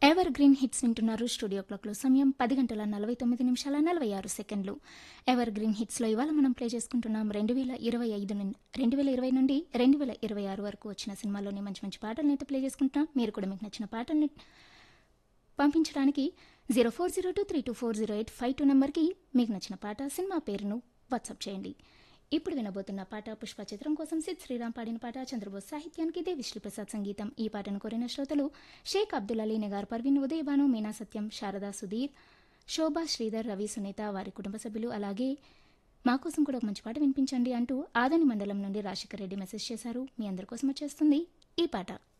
ever evergreen hits వింటున్నారు studio క్లాక్లో సమయం పది గంటల నలభై తొమ్మిది నిమిషాల నలభై ఆరు సెకండ్లు ఎవర్ గ్రీన్ హిట్స్లో ఇవాళ మనం ప్లే చేసుకుంటున్నాం రెండు వేల ఇరవై ఐదు నుండి రెండు వేల ఇరవై నుండి రెండు వేల ఇరవై ఆరు వరకు వచ్చిన సినిమాల్లోని మంచి మంచి పాటలను అయితే ప్లే చేసుకుంటున్నాం మీరు కూడా మీకు నచ్చిన పాటల్ని పంపించడానికి zero four zero two three two four zero eight five two నెంబర్కి మీకు నచ్చిన పాట సినిమా పేరును వాట్సాప్ చేయండి ఇప్పుడు వినబోతున్న పాట పుష్ప చిత్రం కోసం సిద్ శ్రీరామ్ పాడిన పాట చంద్రబోస్ సాహిత్యానికి దేవిశ్రీ ప్రసాద్ సంగీతం ఈ పాటను కోరిన శ్రోతలు షేక్ అబ్దుల్ అలీ నెగార్ పర్వీన్ ఉదయ్ భాను మీనా సత్యం శారదా సుధీర్ శోభా శ్రీధర్ రవి సునీత వారి కుటుంబ సభ్యులు అలాగే మా కోసం కూడా ఒక మంచి పాట వినిపించండి అంటూ ఆదని మండలం నుండి రాజశేఖర్ రెడ్డి మెసేజ్ చేశారు మీ అందరి కోసం వచ్చేస్తుంది ఈ పాట